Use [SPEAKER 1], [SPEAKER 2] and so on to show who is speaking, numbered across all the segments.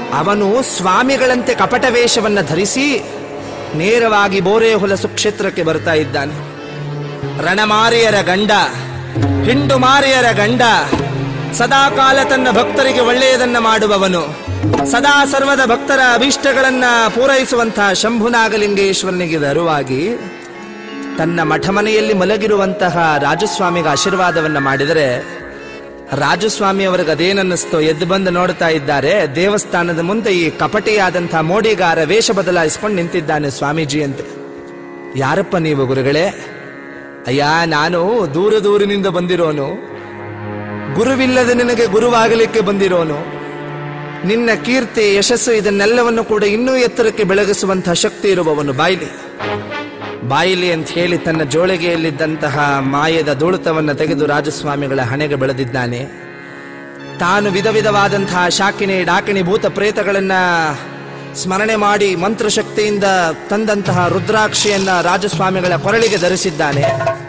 [SPEAKER 1] ಅವನು ಸ್ವಾಮಿಗಳಂತೆ ಕಪಟ ವೇಷವನ್ನ ಧರಿಸಿ ನೇರವಾಗಿ ಬೋರೆ ಹೊಲಸು ಕ್ಷೇತ್ರಕ್ಕೆ ಬರ್ತಾ ಇದ್ದಾನೆ ರಣಮಾರಿಯರ ಗಂಡ ಹಿಂಡು ಮಾರಿಯರ ಗಂಡ ಸದಾ ಕಾಲ ತನ್ನ ಭಕ್ತರಿಗೆ ಒಳ್ಳೆಯದನ್ನ ಮಾಡುವವನು ಸದಾ ಸರ್ವದ ಭಕ್ತರ ಅಭೀಷ್ಟಗಳನ್ನ ಪೂರೈಸುವಂತಹ ಶಂಭುನಾಗಲಿಂಗೇಶ್ವರನಿಗೆ ದರುವಾಗಿ ತನ್ನ ಮಠಮನೆಯಲ್ಲಿ ಮಲಗಿರುವಂತಹ ರಾಜಸ್ವಾಮಿಗೆ ಆಶೀರ್ವಾದವನ್ನ ಮಾಡಿದರೆ ರಾಜಸ್ವಾಮಿ ಅವರಿಗೆ ಅದೇನನ್ನಿಸ್ತೋ ಎದ್ದು ಬಂದು ನೋಡ್ತಾ ಇದ್ದಾರೆ ದೇವಸ್ಥಾನದ ಮುಂದೆ ಈ ಕಪಟಿಯಾದಂತಹ ಮೋಡಿಗಾರ ವೇಷ ಬದಲಾಯಿಸ್ಕೊಂಡು ನಿಂತಿದ್ದಾನೆ ಸ್ವಾಮೀಜಿ ಅಂತೆ ಯಾರಪ್ಪ ನೀವು ಗುರುಗಳೇ ಅಯ್ಯ ನಾನು ದೂರ ದೂರಿನಿಂದ ಬಂದಿರೋನು ಗುರುವಿಲ್ಲದೆ ನಿನಗೆ ಗುರುವಾಗಲಿಕ್ಕೆ ಬಂದಿರೋನು ನಿನ್ನ ಕೀರ್ತಿ ಯಶಸ್ಸು ಇದನ್ನೆಲ್ಲವನ್ನು ಕೂಡ ಇನ್ನೂ ಎತ್ತರಕ್ಕೆ ಬೆಳಗಿಸುವಂತಹ ಶಕ್ತಿ ಇರುವವನು ಬಾಯಿಲಿ ಬಾಯಿಲಿ ಅಂತ ಹೇಳಿ ತನ್ನ ಜೋಳಿಗೆಯಲ್ಲಿದ್ದಂತಹ ಮಾಯದ ಧೂಳುತವನ್ನು ತೆಗೆದು ರಾಜಸ್ವಾಮಿಗಳ ಹಣೆಗೆ ಬೆಳೆದಿದ್ದಾನೆ ತಾನು ವಿಧ ವಿಧವಾದಂತಹ ಶಾಕಿನಿ ಡಾಕಿಣಿ ಭೂತ ಪ್ರೇತಗಳನ್ನ ಸ್ಮರಣೆ ಮಾಡಿ ಮಂತ್ರಶಕ್ತಿಯಿಂದ ತಂದಂತಹ ರುದ್ರಾಕ್ಷಿಯನ್ನ ರಾಜಸ್ವಾಮಿಗಳ ಕೊರಳಿಗೆ ಧರಿಸಿದ್ದಾನೆ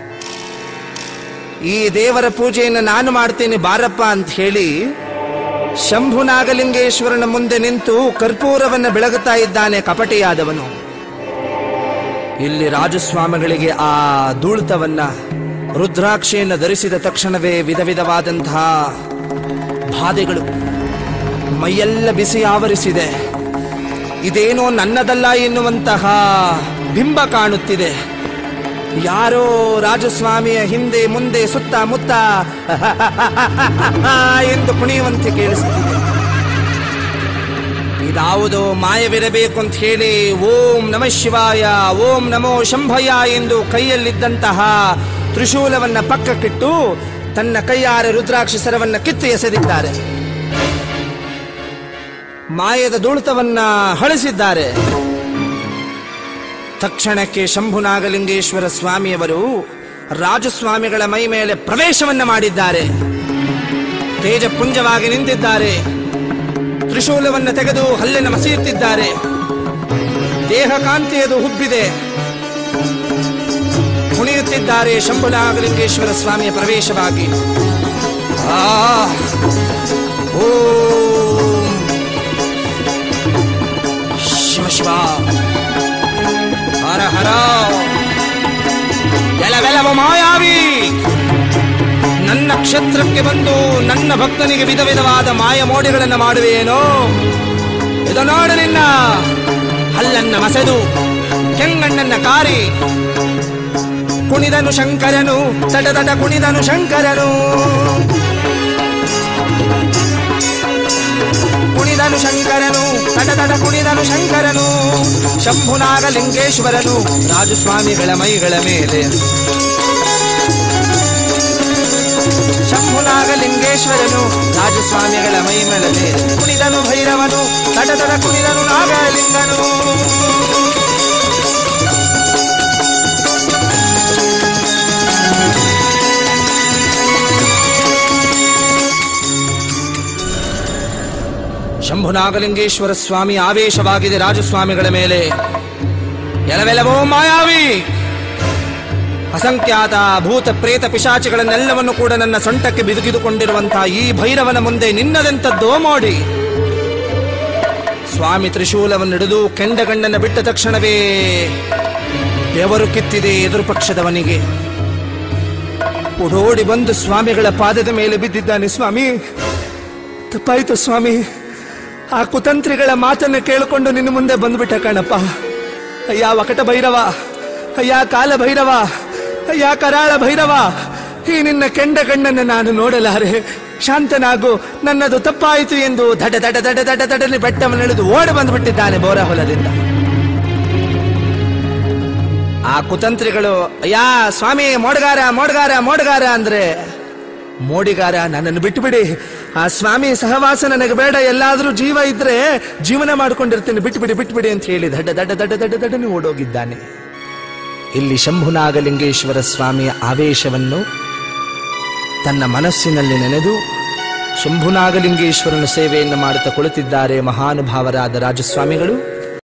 [SPEAKER 1] ಈ ದೇವರ ಪೂಜೆಯನ್ನು ನಾನು ಮಾಡ್ತೀನಿ ಬಾರಪ್ಪ ಅಂತ ಹೇಳಿ ಶಂಭುನಾಗಲಿಂಗೇಶ್ವರನ ಮುಂದೆ ನಿಂತು ಕರ್ಪೂರವನ್ನ ಬೆಳಗುತ್ತಾ ಇದ್ದಾನೆ ಕಪಟಿಯಾದವನು ಇಲ್ಲಿ ರಾಜಸ್ವಾಮಿಗಳಿಗೆ ಆ ಧೂಳಿತವನ್ನ ರುದ್ರಾಕ್ಷಿಯನ್ನು ಧರಿಸಿದ ತಕ್ಷಣವೇ ವಿಧ ವಿಧವಾದಂತಹ ಬಾಧೆಗಳು ಮೈಯೆಲ್ಲ ಬಿಸಿ ಆವರಿಸಿದೆ ಇದೇನೋ ನನ್ನದಲ್ಲ ಎನ್ನುವಂತಹ ಬಿಂಬ ಕಾಣುತ್ತಿದೆ ಯಾರೋ ರಾಜಸ್ವಾಮಿಯ ಹಿಂದೆ ಮುಂದೆ ಸುತ್ತ ಮುತ್ತ ಎಂದು ಕುಣಿಯುವಂತೆ ಕೇಳಿಸುತ್ತಿದೆ ಇದಾವುದೋ ಮಾಯವಿರಬೇಕು ಅಂತ ಹೇಳಿ ಓಂ ನಮ ಶಿವಾಯ ಓಂ ನಮೋ ಶಂಭಯ ಎಂದು ಕೈಯಲ್ಲಿದ್ದಂತಹ ತ್ರಿಶೂಲವನ್ನ ಪಕ್ಕಕ್ಕಿಟ್ಟು ತನ್ನ ಕೈಯಾರೆ ರುದ್ರಾಕ್ಷಿ ಸರವನ್ನ ಕಿತ್ತು ಎಸೆದಿದ್ದಾರೆ ಮಾಯದ ಧೂಳಿತವನ್ನ ಹಳಿಸಿದ್ದಾರೆ ತಕ್ಷಣಕ್ಕೆ ಶಂಭುನಾಗಲಿಂಗೇಶ್ವರ ಸ್ವಾಮಿಯವರು ರಾಜಸ್ವಾಮಿಗಳ ಮೈ ಮೇಲೆ ಪ್ರವೇಶವನ್ನ ಮಾಡಿದ್ದಾರೆ ತೇಜಪುಂಜವಾಗಿ ನಿಂತಿದ್ದಾರೆ ತ್ರಿಶೂಲವನ್ನು ತೆಗೆದು ಹಲ್ಲಿನ ಮಸೆಯುತ್ತಿದ್ದಾರೆ ದೇಹ ಕಾಂತಿಯದು ಹುಬ್ಬಿದೆ ಕುಣಿಯುತ್ತಿದ್ದಾರೆ ಶಂಭುನಾಗಲಿಂಗೇಶ್ವರ ಸ್ವಾಮಿಯ ಪ್ರವೇಶವಾಗಿ ಆ ಓಂ ಶಿವ ಶಿವ ಹರ ಹರ ಎಲವೆಲವ ಮಾಯಾವಿ ನನ್ನ ಕ್ಷೇತ್ರಕ್ಕೆ ಬಂದು ನನ್ನ ಭಕ್ತನಿಗೆ ವಿಧ ವಿಧವಾದ ಮಾಯ ಮೋಡಿಗಳನ್ನು ಮಾಡುವೇನೋ ಇದು ನೋಡು ನಿನ್ನ ಹಲ್ಲನ್ನ ಮಸೆದು ಕೆಂಗಣ್ಣನ್ನ ಕಾರಿ ಕುಣಿದನು ಶಂಕರನು ತಟ ತಟ ಕುಣಿದನು ಶಂಕರನು ಕುಣಿದನು ಶಂಕರನು ತಟ ತಟ ಕುಣಿದನು ಶಂಕರನು ಶಂಭುನಾಗಲಿಂಗೇಶ್ವರನು ರಾಜಸ್ವಾಮಿಗಳ ಮೈಗಳ ಮೇಲೆ ಶಂಭುನಾಗಲಿಂಗೇಶ್ವರನು ರಾಜಸ್ವಾಮಿಗಳ ಮೈ ಮೇಲೆ ಕುಣಿದನು ಭೈರವನು ತಟ ತಟ ಕುಣಿದನು ನಾಗಲಿಂಗನು ಶಂಭುನಾಗಲಿಂಗೇಶ್ವರ ಸ್ವಾಮಿ ಆವೇಶವಾಗಿದೆ ರಾಜಸ್ವಾಮಿಗಳ ಮೇಲೆ ಎಲವೆಲವೋ ಮಾಯಾವಿ ಅಸಂಖ್ಯಾತ ಭೂತ ಪ್ರೇತ ಪಿಶಾಚಿಗಳನ್ನೆಲ್ಲವನ್ನು ಕೂಡ ನನ್ನ ಸೊಂಟಕ್ಕೆ ಬಿದುಗಿದುಕೊಂಡಿರುವಂತಹ ಈ ಭೈರವನ ಮುಂದೆ ನಿನ್ನದೆಂತದ್ದೋ ಮೋಡಿ ಸ್ವಾಮಿ ತ್ರಿಶೂಲವನ್ನು ಹಿಡಿದು ಕೆಂಡಗಣ್ಣನ್ನು ಬಿಟ್ಟ ತಕ್ಷಣವೇ ಬೆವರು ಕಿತ್ತಿದೆ ಎದುರು ಪಕ್ಷದವನಿಗೆ ಓಡೋಡಿ ಬಂದು ಸ್ವಾಮಿಗಳ ಪಾದದ ಮೇಲೆ ಬಿದ್ದಿದ್ದಾನೆ ಸ್ವಾಮಿ ತಪ್ಪಾಯ್ತು ಸ್ವಾಮಿ ಆ ಕುತಂತ್ರಿಗಳ ಮಾತನ್ನು ಕೇಳಿಕೊಂಡು ನಿನ್ನ ಮುಂದೆ ಬಂದ್ಬಿಟ್ಟ ಕಣಪ್ಪ ಅಯ್ಯ ವಕಟ ಭೈರವ ಅಯ್ಯ ಕಾಲ ಭೈರವ ಅಯ್ಯ ಕರಾಳ ಭೈರವ ಈ ನಿನ್ನ ಕೆಂಡ ಕಣ್ಣನ್ನು ನಾನು ನೋಡಲಾರೆ ಶಾಂತನಾಗು ನನ್ನದು ತಪ್ಪಾಯಿತು ಎಂದು ದಡ ದಡ ದಡ ದಡ ದಡನೆ ಬೆಟ್ಟವನ್ನು ಇಳಿದು ಓಡಿ ಬಂದ್ಬಿಟ್ಟಿದ್ದಾನೆ ಬೋರ ಹೊಲದಿಂದ ಆ ಕುತಂತ್ರಿಗಳು ಅಯ್ಯ ಸ್ವಾಮಿ ಮೋಡ್ಗಾರ ಮೋಡ್ಗಾರ ಮೋಡ್ಗಾರ ಅಂದ್ರೆ ಮೋಡಿಗಾರ ನನ್ನನ್ನು ಬಿಟ್ಟುಬಿಡಿ ಆ ಸ್ವಾಮಿ ಸಹವಾಸ ನನಗೆ ಬೇಡ ಎಲ್ಲಾದ್ರೂ ಜೀವ ಇದ್ರೆ ಜೀವನ ಮಾಡ್ಕೊಂಡಿರ್ತೀನಿ ಬಿಟ್ಟುಬಿಡಿ ಬಿಟ್ಟುಬಿಡಿ ಅಂತ ಹೇಳಿ ದಡ್ಡ ದಡ್ಡ ದಡ್ಡ ದಡ್ಡ ದಡ್ಡನೆ ಓಡೋಗಿದ್ದಾನೆ ಇಲ್ಲಿ ಶಂಭುನಾಗಲಿಂಗೇಶ್ವರ ಸ್ವಾಮಿಯ ಆವೇಶವನ್ನು ತನ್ನ ಮನಸ್ಸಿನಲ್ಲಿ ನೆನೆದು ಶಂಭುನಾಗಲಿಂಗೇಶ್ವರನ ಸೇವೆಯನ್ನು ಮಾಡುತ್ತಾ ಕುಳಿತಿದ್ದಾರೆ ಮಹಾನುಭಾವರಾದ ರಾಜಸ್ವಾಮಿಗಳು